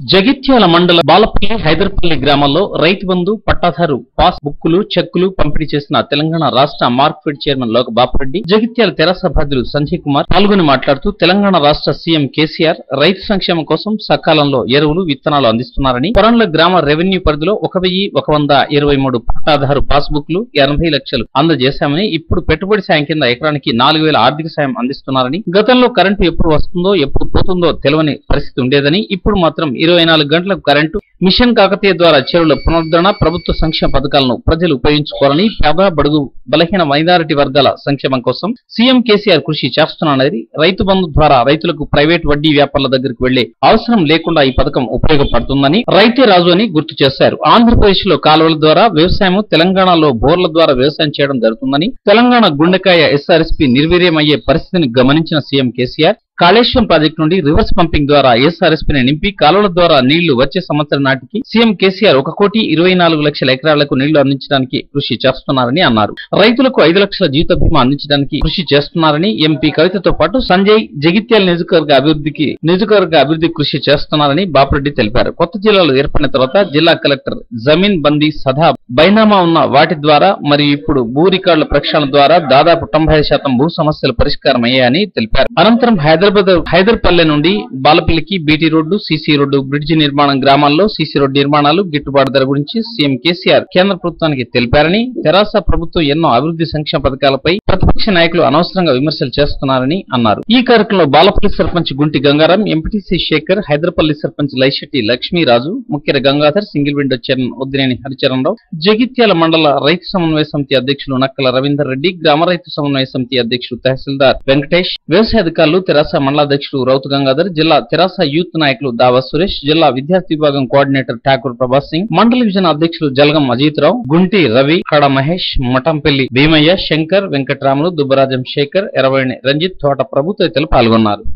జగిత్యాల మండల బాలపల్లి హైదర్పల్లి గ్రామాల్లో రైతు బంధు పట్టాదారు పాస్ బుక్కులు చెక్కులు పంపిణీ చేసిన తెలంగాణ రాష్ట్ర మార్క్ఫెడ్ చైర్మన్ లోక బాపరెడ్డి జగిత్యాల తెరాస బాధ్యులు సంజయ్ కుమార్ పాల్గొని మాట్లాడుతూ తెలంగాణ రాష్ట్ర సీఎం కేసీఆర్ రైతు సంక్షేమం కోసం సకాలంలో ఎరువులు విత్తనాలు అందిస్తున్నారని కొరంల గ్రామ రెవెన్యూ పరిధిలో ఒక వెయ్యి ఒక వంద ఇరవై మూడు పట్టాదారు పాస్ బుక్లు ఎనభై లక్షలు అందజేశామని ఇప్పుడు పెట్టుబడి సాయం కింద ఎకరానికి నాలుగు వేల ఆర్థిక సాయం అందిస్తున్నారని గతంలో కరెంటు ఎప్పుడు వస్తుందో ఎప్పుడు పోతుందో తెలియని పరిస్థితి ఉండేదని ఇప్పుడు మాత్రం ఇరవై నాలుగు గంటలకు కరెంటు మిషన్ కాకతీయ ద్వారా చెరువుల పునరుద్ధరణ ప్రభుత్వ సంక్షేమ పథకాలను ప్రజలు ఉపయోగించుకోవాలని పేద బడుగు బలహీన మైనారిటీ వర్గాల సంక్షేమం కోసం సీఎం కేసీఆర్ కృషి చేస్తున్నారని రైతు బంధు ద్వారా రైతులకు ప్రైవేట్ వడ్డీ వ్యాపారుల దగ్గరకు వెళ్లే అవసరం లేకుండా ఈ పథకం ఉపయోగపడుతుందని రైతే రాజు అని గుర్తు చేశారు ఆంధ్రప్రదేశ్ లో కాలువల ద్వారా వ్యవసాయం తెలంగాణలో బోర్ల ద్వారా వ్యవసాయం చేయడం జరుగుతుందని తెలంగాణ గుండెకాయ ఎస్ఆర్ఎస్పీ నిర్వీర్యమయ్యే పరిస్థితిని గమనించిన సీఎం కేసీఆర్ కాళేశ్వరం ప్రాజెక్టు నుండి రివర్స్ పంపింగ్ ద్వారా ఎస్ఆర్ఎస్పీని నింపి కాలువల ద్వారా నీళ్లు వచ్చే సంవత్సరం నాటికి సీఎం కేసీఆర్ ఒక కోటి ఇరవై నాలుగు లక్షల ఎకరాలకు నీళ్లు అందించడానికి కృషి చేస్తున్నారని అన్నారు రైతులకు ఐదు లక్షల జీవిత బీమా అందించడానికి కృషి చేస్తున్నారని ఎంపీ కవితతో పాటు సంజయ్ జగిత్యాల నియోజకవర్గ అభివృద్ధికి నియోజకవర్గ అభివృద్ధి కృషి చేస్తున్నారని బాపిరెడ్డి తెలిపారు కొత్త జిల్లాలు ఏర్పడిన తర్వాత జిల్లా కలెక్టర్ జమీన్ బందీ సదా బైనామా ఉన్న వాటి ద్వారా మరియు ఇప్పుడు భూ రికార్డుల ప్రక్షాళన ద్వారా దాదాపు తొంభై శాతం భూ సమస్యలు పరిష్కారం అయ్యాయని తెలిపారు అనంతరం హైదరాబాద్ హైదర్పల్లె నుండి బాలపల్లికి BT road CC road bridge నిర్మాణం గ్రామాల్లో సీసీ రోడ్డు నిర్మాణాలు గిట్టుబాటు ధర గురించి సీఎం కేసీఆర్ కేంద్ర ప్రభుత్వానికి తెలిపారని తెరాస ప్రభుత్వం ఎన్నో అభివృద్ధి సంక్షేమ పథకాలపై ప్రతిపక్ష నాయకులు అనవసరంగా విమర్శలు చేస్తున్నారని అన్నారు ఈ కార్యక్రమంలో బాలపల్లి సర్పంచ్ గుంటి గంగారాం ఎంపీటీసీ శేఖర్ హైదరాపల్లి సర్పంచ్ లైశెట్టి లక్ష్మీరాజు ముఖ్య Gangadhar single window chairman Uddineni Haricharanrao Jagtial మండల రైతు సమన్వయ సమితి అధ్యక్షులు నక్కల రవీందర్ రెడ్డి గ్రామ రైతు సమన్వయ సమితి అధ్యక్షుడు తహసీల్దార్ వెంకటేష్ వ్యవసాయ అధికారులు తెరాస మండలాధ్యక్షుడు రౌతు గంగాధర్ జిల్లా తెరాస యూత్ నాయకులు దావా సురేష్ జిల్లా విద్యార్థి విభాగం కోఆర్డినేటర్ ఠాకూర్ ప్రభాస్ సింగ్ మండల విజన్ అధ్యక్షులు జలగం అజిత్ రావు గుంటి రవి కడ మహేష్ మఠంపల్లి భీమయ్య శంకర్ వెంకటరాములు దుబ్బరాజం శేఖర్ ఎరవైని రంజిత్ తోట ప్రభు తదితరులు పాల్గొన్నారు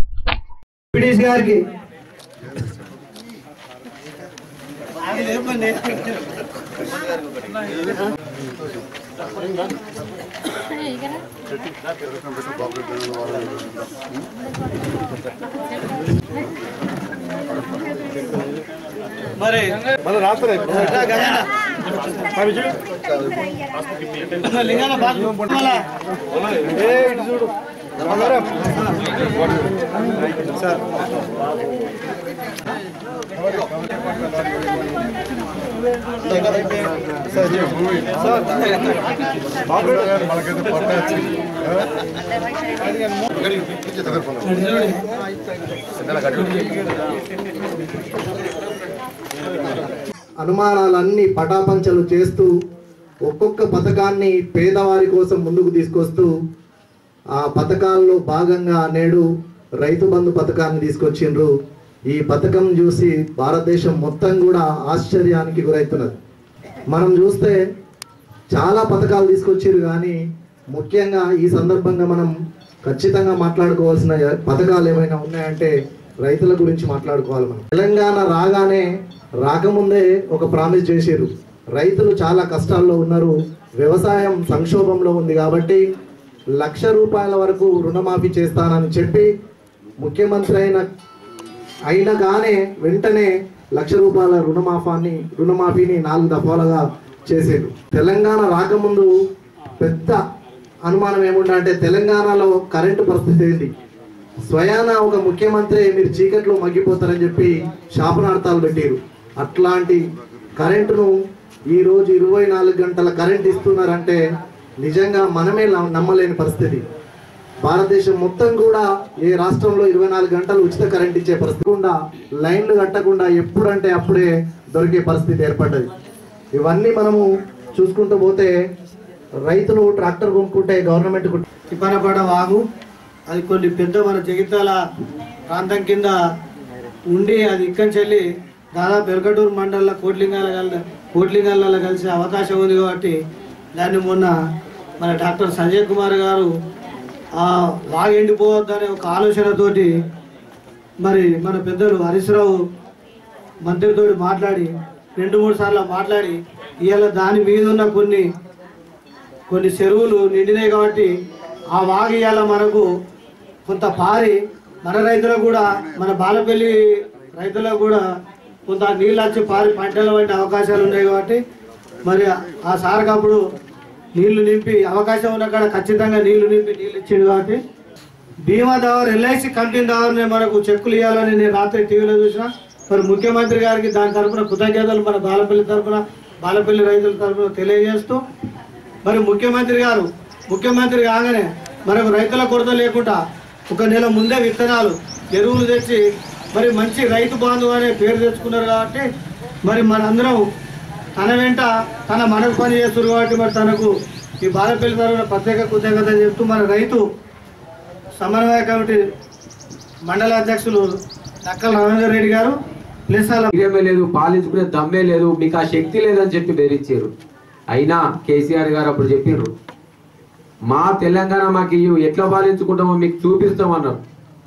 పిడిసి గారికి మరి మన రాత్రి లింగాన ఏ ఇటు చూడు బంగారం. సార్ సార్ సార్ అనుమానాలన్నీ పటాపంచలు చేస్తూ ఒక్కొక్క పథకాన్ని పేదవారి కోసం ముందుకు తీసుకొస్తూ ఆ పథకాల్లో భాగంగా నేడు రైతు బంధు పథకాన్ని తీసుకొచ్చిండ్రు ఈ పథకం చూసి భారతదేశం మొత్తం కూడా ఆశ్చర్యానికి గురవుతున్నది మనం చూస్తే చాలా పథకాలు తీసుకొచ్చారు కానీ ముఖ్యంగా ఈ సందర్భంగా మనం ఖచ్చితంగా మాట్లాడుకోవాల్సిన పథకాలు ఏమైనా ఉన్నాయంటే రైతుల గురించి మాట్లాడుకోవాలి మనం తెలంగాణ రాగానే రాకముందే ఒక ప్రామిస్ చేశారు రైతులు చాలా కష్టాల్లో ఉన్నారు వ్యవసాయం సంక్షోభంలో ఉంది కాబట్టి లక్ష రూపాయల వరకు రుణమాఫీ చేస్తానని చెప్పి ముఖ్యమంత్రి అయిన అయినా కానీ వెంటనే లక్ష రూపాయల రుణమాఫాన్ని రుణమాఫీని నాలుగు దఫాలుగా చేసేది తెలంగాణ రాకముందు పెద్ద అనుమానం ఏముండే అంటే తెలంగాణలో కరెంటు పరిస్థితి ఏంటి స్వయాన ఒక ముఖ్యమంత్రి మీరు చీకట్లో మగ్గిపోతారని చెప్పి శాపనార్థాలు పెట్టారు అట్లాంటి కరెంటును ఈ రోజు ఇరవై నాలుగు గంటల కరెంట్ ఇస్తున్నారంటే నిజంగా మనమే న- నమ్మలేని పరిస్థితి భారతదేశం మొత్తం కూడా ఏ రాష్ట్రంలో ఇరవై నాలుగు గంటలు ఉచిత కరెంట్ ఇచ్చే పరిస్థితి కూడా లైన్లు కట్టకుండా ఎప్పుడంటే అప్పుడే దొరికే పరిస్థితి ఏర్పడ్డది ఇవన్నీ మనము చూసుకుంటూ పోతే రైతులు ట్రాక్టర్ కొనుక్కుంటే గవర్నమెంట్ తిప్పనపడ వాగు అది కొన్ని పెద్ద మన జగిత్యాల ప్రాంతం కింద ఉండి అది ఇక్కడి చెల్లి దాదాపు ఎరకటూరు మండలంలో కోట్లింగాల కల కోట్లింగాలలో కలిసే అవకాశం ఉంది కాబట్టి దాన్ని మొన్న మన డాక్టర్ సంజయ్ కుమార్ గారు ఆ వాగు ఎండిపోవద్దనే ఒక ఆలోచనతోటి మరి మన పెద్దలు హరీశ్రావు మంత్రితో మాట్లాడి రెండు మూడు సార్లు మాట్లాడి ఇవాళ దాని మీద ఉన్న కొన్ని కొన్ని చెరువులు నిండినాయి కాబట్టి ఆ వాగు ఇవాళ మనకు కొంత పారి మన రైతులకు కూడా మన బాలపల్లి రైతులకు కూడా కొంత నీళ్ళు వచ్చి పారి పంటలు వంటి అవకాశాలు ఉన్నాయి కాబట్టి మరి ఆ సార్కి అప్పుడు నీళ్లు నింపి అవకాశం ఉన్న కాడ ఖచ్చితంగా నీళ్లు నింపి నీళ్ళు ఇచ్చిండు కాబట్టి బీమా దావర్ ఎల్ఐసి కంపెనీ దావర్నే మనకు చెక్కులు ఇవ్వాలని నేను రాత్రి టీవీలో చూసిన మరి ముఖ్యమంత్రి గారికి దాని తరపున కృతజ్ఞతలు మన బాలపల్లి తరపున బాలపల్లి రైతుల తరపున తెలియజేస్తూ మరి ముఖ్యమంత్రి గారు ముఖ్యమంత్రి కాగానే మనకు రైతుల కొరత లేకుండా ఒక నెల ముందే విత్తనాలు ఎరువులు తెచ్చి మరి మంచి రైతు బాంధు అనే పేరు తెచ్చుకున్నారు కాబట్టి మరి మనందరం తన వెంట తన మనకు పని చేస్తున్నారు కాబట్టి మరి తనకు ఈ బాలపల్లి తరఫున ప్రత్యేక కృతజ్ఞత చెప్తూ మన రైతు సమన్వయ కమిటీ మండల అధ్యక్షులు నక్కల రవీందర్ రెడ్డి గారు ప్లస్ అలా ధైర్యమే లేదు పాలించుకునే దమ్మే లేదు మీకు ఆ శక్తి లేదని చెప్పి బెదిరించారు అయినా కేసీఆర్ గారు అప్పుడు చెప్పిర్రు మా తెలంగాణ మాకు ఇయ్యు ఎట్లా పాలించుకుంటామో మీకు చూపిస్తామన్నారు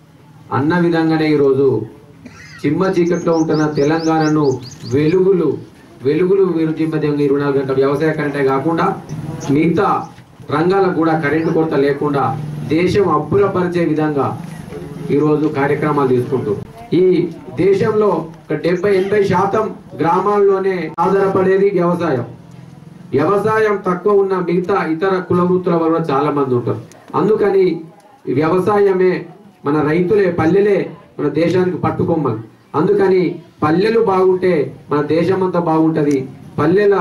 అన్న విధంగానే ఈరోజు చిమ్మ చీకట్లో ఉంటున్న తెలంగాణను వెలుగులు వెలుగులు విరుజిమ్మదేంగా ఇరవై నాలుగు గంటల వ్యవసాయ కరెంటే కాకుండా మిగతా రంగాలకు కూడా కరెంటు కొరత లేకుండా దేశం అబ్బురపరిచే విధంగా ఈరోజు కార్యక్రమాలు తీసుకుంటూ ఈ దేశంలో ఒక డెబ్బై ఎనభై శాతం గ్రామాల్లోనే ఆధారపడేది వ్యవసాయం వ్యవసాయం తక్కువ ఉన్న మిగతా ఇతర కుల వృత్తుల వల్ల చాలా మంది ఉంటారు అందుకని ఈ వ్యవసాయమే మన రైతులే పల్లెలే మన దేశానికి పట్టుకొమ్మలు అందుకని పల్లెలు బాగుంటే మన దేశం అంతా బాగుంటది పల్లెల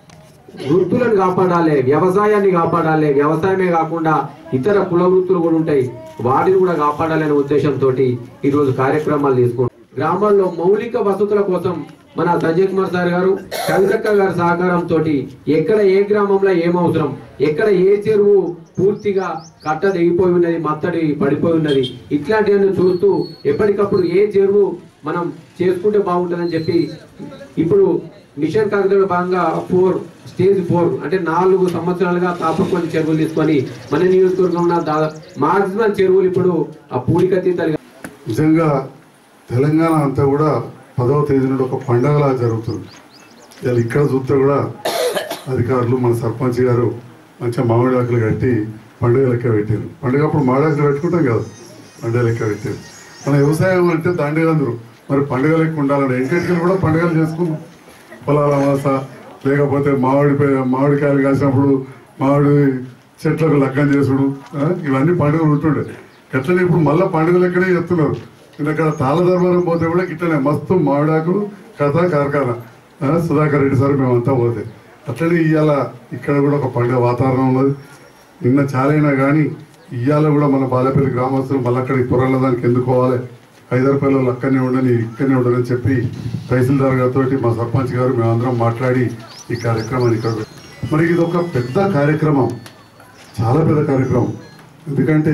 వృత్తులను కాపాడాలి వ్యవసాయాన్ని కాపాడాలి వ్యవసాయమే కాకుండా ఇతర కుల వృత్తులు కూడా ఉంటాయి వాటిని కూడా కాపాడాలనే ఉద్దేశంతో ఈరోజు కార్యక్రమాలు తీసుకుంటాం గ్రామాల్లో మౌలిక వసతుల కోసం మన సంజయ్ కుమార్ సార్ గారు కవితక్క గారి సహకారంతో ఎక్కడ ఏ గ్రామంలో ఏం అవసరం ఎక్కడ ఏ చెరువు పూర్తిగా కట్ట దిగిపోయి ఉన్నది మత్తడి పడిపోయి ఉన్నది ఇట్లాంటివన్నీ చూస్తూ ఎప్పటికప్పుడు ఏ చెరువు మనం చేసుకుంటే బాగుంటుందని చెప్పి ఇప్పుడు మిషన్ కాకతీయ భాగంగా ఫోర్ స్టేజ్ ఫోర్ అంటే నాలుగు సంవత్సరాలుగా తాపకొని చెరువులు తీసుకొని మన నియోజకవర్గంలో దా- మాక్సిమం చెరువులు ఇప్పుడు ఆ పూడికతీతలు నిజంగా తెలంగాణ అంతా కూడా పదవ తేదీ నుండి ఒక పండగలా జరుగుతుంది ఇవాళ ఇక్కడ చూస్తే కూడా అధికారులు మన సర్పంచ్ గారు మంచిగా మామిడి ఆకులు కట్టి పండుగ లెక్క పెట్టారు పండుగ అప్పుడు మామిడి ఆకులు పెట్టుకుంటాం కదా పండుగ లెక్క పెట్టారు మన వ్యవసాయం అంటే దండగ అందరూ మరి పండుగ లెక్క ఉండాలని ఎంకెటికలు కూడా పండుగలు చేసుకున్నాం పొలాల అమాస లేకపోతే మామిడి పే- మామిడికాయలు కాసినప్పుడు మామిడి చెట్లకు లగ్గం చేసుడు ఆ, ఇవన్నీ పండుగలు ఉంటుండే ఎట్లనే ఇప్పుడు మళ్ళీ పండుగలు ఎక్కడే చెప్తున్నారు నేను అక్కడ తాళ దర్బారం పోతే కూడా ఇట్లనే మస్తు మామిడాకులు కథ కార్ఖానా ఆ, సుధాకర్ రెడ్డి సార్ మేమంతా పోతే అట్లనే ఇవాళ ఇక్కడ కూడా ఒక పండుగ వాతావరణం ఉన్నది నిన్న చాలైనా కానీ ఇవాళ కూడా మన బాలపల్లి గ్రామస్తులు మళ్ళీ అక్కడికి పొరల దానికి ఎందుకు పోవాలి హైదరాబాద్లో అక్కడనే ఉండని ఇక్కడనే ఉండని చెప్పి తహసీల్దార్ గారితో మా సర్పంచ్ గారు మేమందరం మాట్లాడి ఈ కార్యక్రమాన్ని ఇక్కడ పెట్టాం. మరి ఇది ఒక పెద్ద కార్యక్రమం చాలా పెద్ద కార్యక్రమం ఎందుకంటే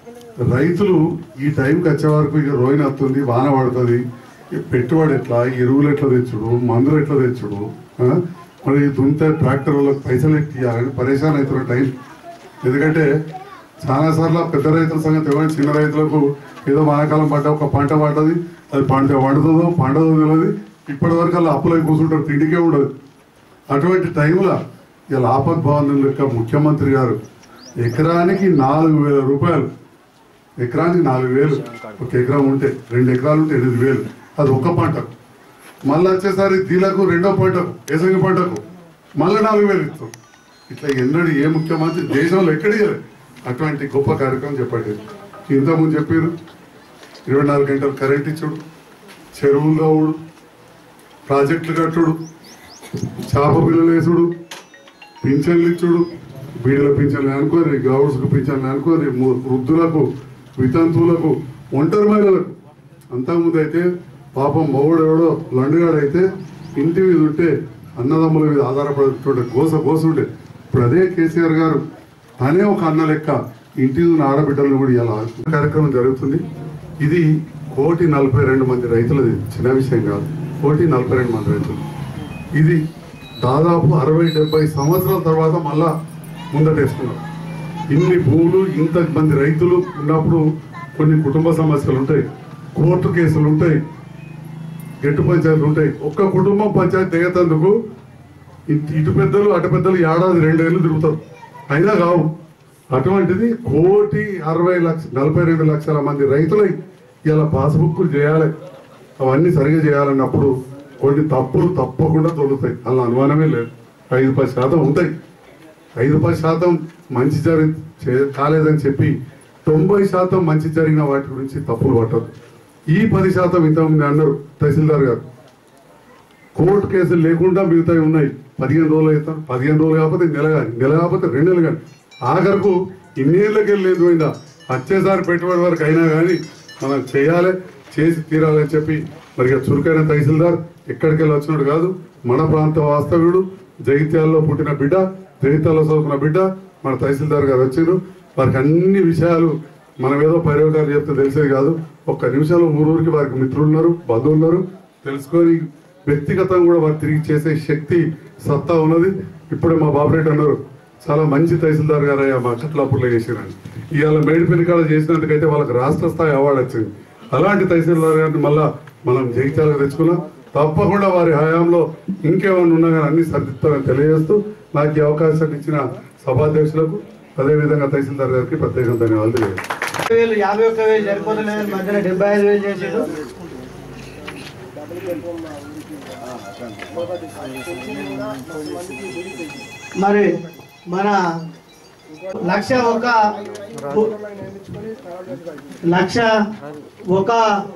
రైతులు ఈ టైంకి వచ్చే వరకు ఇక రోయిన వస్తుంది వాన పడుతుంది ఈ పెట్టుబడి ఎట్లా ఎరువులు ఎట్లా తెచ్చుడు మందులు ఎట్లా తెచ్చుడు ఆ? మరి దున్నితే ట్రాక్టర్ వాళ్ళకి పైసలు ఎట్టి ఇవ్వాలని పరేషాన్ అవుతున్న టైం ఎందుకంటే చాలా సార్లు పెద్ద రైతుల సంగతి ఎవరైనా చిన్న రైతులకు ఏదో వానాకాలం పడ్డ ఒక పంట పడ్డది అది పంట పండుతుందో పండదో తెలియదు ఇప్పటి వరకు అలా అప్పులై కూర్చుంటారు తిండికే ఉండదు అటువంటి టైంలో ఇలా ఆపద్ భవనం యొక్క ముఖ్యమంత్రి గారు ఎకరానికి నాలుగు వేల రూపాయలు ఎకరానికి నాలుగు వేలు ఒక ఎకరం ఉంటే రెండు ఎకరాలు ఉంటే ఎనిమిది వేలు అది ఒక పంటకు మళ్ళీ వచ్చేసరి దీలకు రెండో పంటకు ఏసంగి పంటకు మళ్ళీ నాలుగు వేలు ఇస్తాం ఇట్లా ఎన్నడూ ఏ ముఖ్యమంత్రి దేశంలో ఎక్కడ ఇయ్యలే అటువంటి గొప్ప కార్యక్రమం చెప్పండి ఇంతకుముందు చెప్పారు ఇరవై నాలుగు గంటలు కరెంట్ ఇచ్చుడు చెరువులు తవ్వుడు ప్రాజెక్టులు కట్టుడు చేప పిల్లలు వేసుడు పింఛన్లు ఇచ్చుడు బీడల పింఛన్లు అనుకోని గౌడ్స్కు పింఛన్లు అనుకోని ము- వృద్ధులకు వితంతువులకు ఒంటరి మహిళలకు అంతకుముందు అయితే పాపం మౌడు ఎవడో లండుగాడైతే ఇంటి మీద ఉంటే అన్నదమ్ముల మీద ఆధారపడుతుంటే గోస గోసుండే ఇప్పుడు అదే కేసీఆర్ గారు తనే ఒక అన్న లెక్క ఇంటి ఉన్న ఆడబిడ్డలను కూడా ఇలా కార్యక్రమం జరుగుతుంది ఇది కోటి నలభై రెండు మంది రైతులది చిన్న విషయం కాదు కోటి నలభై రెండు మంది రైతులు ఇది దాదాపు అరవై డెబ్బై సంవత్సరాల తర్వాత మళ్ళా ముందటేస్తున్నారు ఇన్ని భూములు ఇంత మంది రైతులు ఉన్నప్పుడు కొన్ని కుటుంబ సమస్యలు ఉంటాయి కోర్టు కేసులు ఉంటాయి గట్టు పంచాయతీలు ఉంటాయి ఒక్క కుటుంబం పంచాయతీ దిగతందుకు ఇటు ఇటు పెద్దలు అటు పెద్దలు ఏడాది రెండేళ్ళు తిరుగుతారు అయినా కావు అటువంటిది కోటి అరవై లక్ష నలభై రెండు లక్షల మంది రైతులై ఇలా పాస్బుక్లు చేయాలి అవన్నీ సరిగా చేయాలన్నప్పుడు కొన్ని తప్పులు తప్పకుండా దొరుకుతాయి అలా అనుమానమే లేదు ఐదు పది శాతం ఉంటాయి ఐదు పది శాతం మంచి జరి చే- కాలేదని చెప్పి తొంభై శాతం మంచి జరిగిన వాటి గురించి తప్పులు పట్టదు ఈ పది శాతం ఇంతకుముందు అన్నారు తహసీల్దార్ గారు కోర్టు కేసులు లేకుండా మిగతావి ఉన్నాయి పదిహేను రోజులు అవుతాం పదిహేను రోజులు కాకపోతే నెల కానీ నెల కాకపోతే రెండు నెలలు కానీ ఆఖరకు ఇన్నేళ్ళకి వెళ్ళేది పోయిందా వచ్చేసారి పెట్టుబడి వరకు అయినా కానీ మనం చేయాలి చేసి తీరాలని చెప్పి మరి ఇక చురుకైన తహసీల్దార్ ఎక్కడికి వెళ్ళి వచ్చినాడు కాదు మన ప్రాంత వాస్తవ్యుడు జగిత్యాలలో పుట్టిన బిడ్డ జగిత్యాలలో చదువుకున్న బిడ్డ మన తహసీల్దార్ గారు వచ్చారు వారికి అన్ని విషయాలు మనం ఏదో పర్యవకాలు చెప్తే తెలిసేది కాదు ఒక్క నిమిషంలో ఊరూరికి వారికి మిత్రులు ఉన్నారు బంధువులు ఉన్నారు తెలుసుకొని వ్యక్తిగతంగా కూడా వారు తిరిగి చేసే శక్తి సత్తా ఉన్నది ఇప్పుడే మా బాబురెడ్డి అన్నారు చాలా మంచి తహసీల్దార్ గారు అయ్యా మా కట్లాపూర్లో చేసిరని ఇవాళ మేడిపల్లి కాడ చేసినందుకైతే వాళ్ళకి రాష్ట్ర స్థాయి అవార్డు వచ్చింది అలాంటి తహసీల్దార్ గారిని మళ్ళా మనం జగిత్యాలకు తెచ్చుకున్నాం తప్పకుండా వారి హయాంలో ఇంకేమైనా ఉన్నా కానీ అన్ని సరిదిద్దామని తెలియజేస్తూ నాకు ఈ అవకాశం ఇచ్చిన సభాధ్యక్షులకు అదేవిధంగా తహసీల్దార్ గారికి ప్రత్యేకంగా ధన్యవాదాలు తెలియజేస్తాను వేలు యాభై ఒక్క వేలు సరిపోతలేదని మధ్యన డెబ్బై ఐదు వేలు చేసిండు మరి మన లక్ష ఒక లక్ష ఒక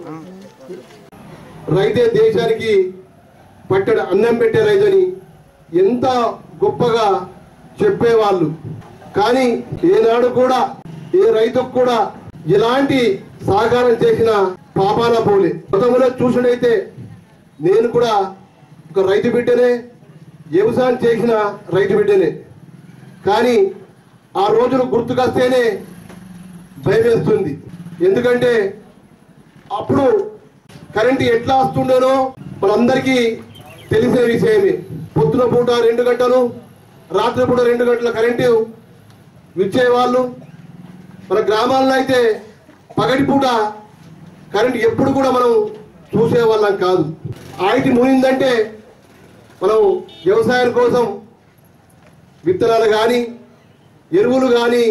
రైతే దేశానికి పట్టెడు అన్నం పెట్టే రైతని ఎంత గొప్పగా చెప్పేవాళ్ళు కానీ ఏనాడు కూడా ఏ రైతుకు కూడా ఎలాంటి సహకారం చేసిన పాపాన పోలే గతంలో చూసినైతే నేను కూడా ఒక రైతు బిడ్డనే వ్యవసాయం చేసిన రైతు బిడ్డనే కానీ ఆ రోజులు గుర్తుకొస్తేనే భయం వేస్తుంది ఎందుకంటే అప్పుడు కరెంట్ ఎట్లా వస్తుండేనో మనందరికీ తెలిసిన విషయమే పొద్దున పూట రెండు గంటలు రాత్రి పూట రెండు గంటల కరెంటు ఇచ్చేవాళ్ళు మన గ్రామాల్లో అయితే పగటి పూట కరెంట్ ఎప్పుడు కూడా మనం చూసేవాళ్ళం కాదు ఆయిటి మునిందంటే మనం వ్యవసాయం కోసం విత్తనాలు కానీ ఎరువులు కానీ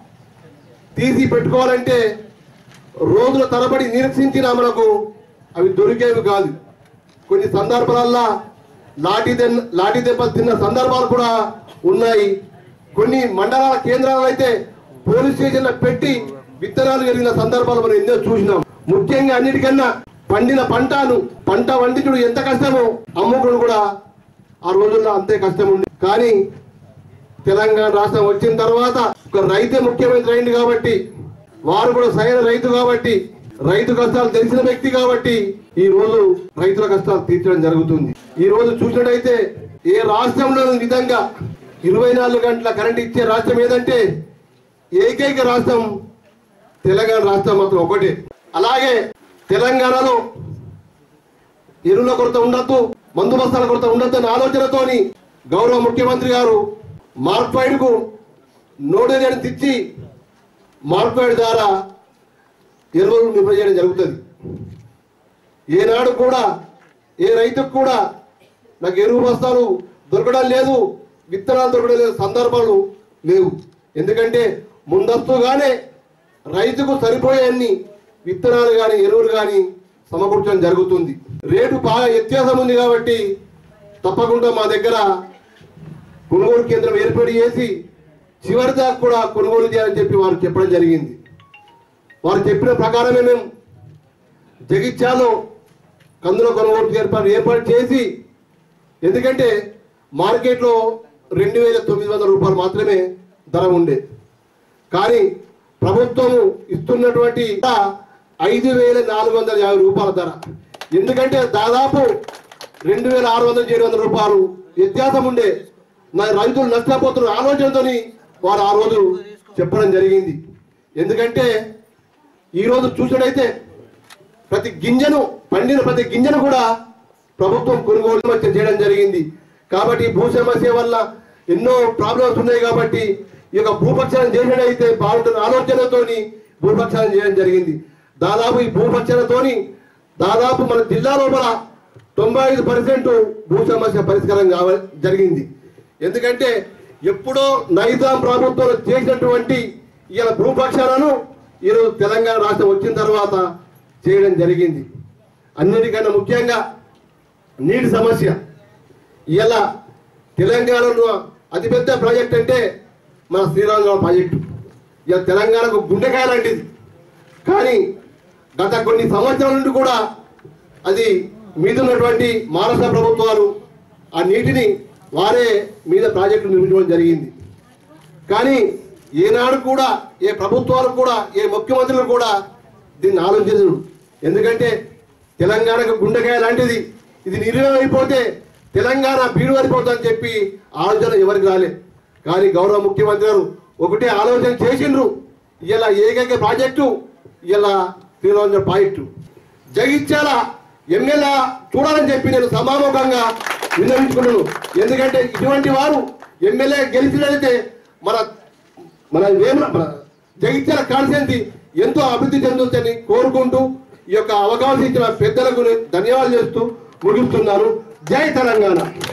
తీసి పెట్టుకోవాలంటే రోజుల తరబడి నిరీక్షించిన మనకు అవి దొరికేవి కాదు కొన్ని సందర్భాలల్లో లాఠీ దెన్ లాఠీ దెబ్బలు తిన్న సందర్భాలు కూడా ఉన్నాయి కొన్ని మండలాల కేంద్రాలు అయితే పోలీస్ స్టేషన్లో పెట్టి విత్తనాలు కలిగిన సందర్భాలు మనం ఎన్నో చూసినాం ముఖ్యంగా అన్నిటికన్నా పండిన పంటను పంట వండించుడు ఎంత కష్టమో అమ్ముకుడు కూడా ఆ రోజుల్లో అంతే కష్టం ఉంది కానీ తెలంగాణ రాష్ట్రం వచ్చిన తర్వాత ఒక రైతే ముఖ్యమంత్రి అయింది కాబట్టి వారు కూడా సరైన రైతు కాబట్టి రైతు కష్టాలు తెలిసిన వ్యక్తి కాబట్టి ఈ రోజు రైతుల కష్టాలు తీర్చడం జరుగుతుంది ఈ రోజు చూసినట్టయితే ఏ రాష్ట్రంలో విధంగా ఇరవై నాలుగు గంటల కరెంట్ ఇచ్చే రాష్ట్రం ఏదంటే ఏకైక రాష్ట్రం తెలంగాణ రాష్ట్రం మాత్రం ఒకటే అలాగే తెలంగాణలో ఎరువుల కొరత ఉండొద్దు మందు బస్తాల కొరత ఉండొద్దు అనే ఆలోచనతోని గౌరవ ముఖ్యమంత్రి గారు మార్క్వైడ్ కు నోడేదని తెచ్చి మార్క్వైడ్ ద్వారా ఎరువులు నిల్వ చేయడం జరుగుతుంది ఏనాడు కూడా ఏ రైతుకు కూడా నాకు ఎరువు బస్తాలు దొరకడం లేదు విత్తనాలు దొరకడం లేదు సందర్భాలు లేవు ఎందుకంటే ముందస్తుగానే రైతుకు సరిపోయే అన్ని విత్తనాలు కానీ ఎరువులు కానీ సమకూర్చడం జరుగుతుంది రేటు బాగా వ్యత్యాసం ఉంది కాబట్టి తప్పకుండా మా దగ్గర కొనుగోలు కేంద్రం ఏర్పాటు చేసి చివరి దాకా కూడా కొనుగోలు చేయాలని చెప్పి వారు చెప్పడం జరిగింది వారు చెప్పిన ప్రకారమే మేము జగిత్యాలో కందుల కొనుగోలు ఏర్పాటు ఏర్పాటు చేసి ఎందుకంటే మార్కెట్లో రెండు వేల తొమ్మిది వందల రూపాయలు మాత్రమే ధర ఉండే కానీ ప్రభుత్వము ఇస్తున్నటువంటి ఐదు వేల నాలుగు వందల యాభై రూపాయల ధర ఎందుకంటే దాదాపు రెండు వేల ఆరు వందల ఏడు వందల రూపాయలు వ్యత్యాసం ఉండే నా రైతులు నష్టపోతున్న ఆలోచనతోని వారు ఆ రోజు చెప్పడం జరిగింది ఎందుకంటే ఈ రోజు చూసినట్టయితే ప్రతి గింజను పండిన ప్రతి గింజను కూడా ప్రభుత్వం కొనుగోలు సమస్య చేయడం జరిగింది కాబట్టి భూ సమస్య వల్ల ఎన్నో ప్రాబ్లమ్స్ ఉన్నాయి కాబట్టి ఈ యొక్క భూపక్షాలను చేసినట్టయితే బాగుంటున్న ఆలోచనతోని భూపక్షాలను చేయడం జరిగింది దాదాపు ఈ భూపక్షాలతోని దాదాపు మన జిల్లా లోపల తొంభై ఐదు పర్సెంట్ భూ సమస్య పరిష్కారం కావ జరిగింది ఎందుకంటే ఎప్పుడో నైజాం ప్రభుత్వంలో చేసినటువంటి ఇలా భూపక్షాలను ఈరోజు తెలంగాణ రాష్ట్రం వచ్చిన తర్వాత చేయడం జరిగింది అన్నిటికన్నా ముఖ్యంగా నీటి సమస్య ఇలా తెలంగాణలో అతిపెద్ద ప్రాజెక్ట్ అంటే మన శ్రీరామరావు ప్రాజెక్టు ఇలా తెలంగాణకు గుండెకాయ లాంటిది కానీ గత కొన్ని సంవత్సరాల నుండి కూడా అది మీద ఉన్నటువంటి మహారాష్ట్ర ప్రభుత్వాలు ఆ నీటిని వారే మీద ప్రాజెక్టు నిర్మించడం జరిగింది కానీ ఏనాడు కూడా ఏ ప్రభుత్వాలు కూడా ఏ ముఖ్యమంత్రులు కూడా దీన్ని ఆలోచించరు ఎందుకంటే తెలంగాణకు గుండెకాయ లాంటిది ఇది నిర్వహణ అయిపోతే తెలంగాణ బీడు అయిపోతుందని చెప్పి ఆలోచన ఎవరికి రాలే కానీ గౌరవ ముఖ్యమంత్రి గారు ఒకటే ఆలోచన చేసిండ్రు ఇలా ఏకైక ప్రాజెక్టు ఇలా శ్రీరామ ప్రాజెక్టు జగిత్యాల ఎమ్మెల్యే చూడాలని చెప్పి నేను సమాముఖంగా విన్నవించుకున్నాను ఎందుకంటే ఇటువంటి వారు ఎమ్మెల్యే గెలిచినట్లయితే మన మన వేమ మన జగిత్యాల కాన్స్టిట్యున్సీ ఎంతో అభివృద్ధి చెందుతుందని కోరుకుంటూ ఈ యొక్క అవకాశం ఇచ్చిన పెద్దలకు నేను ధన్యవాదాలు చేస్తూ ముగిస్తున్నాను జై తెలంగాణ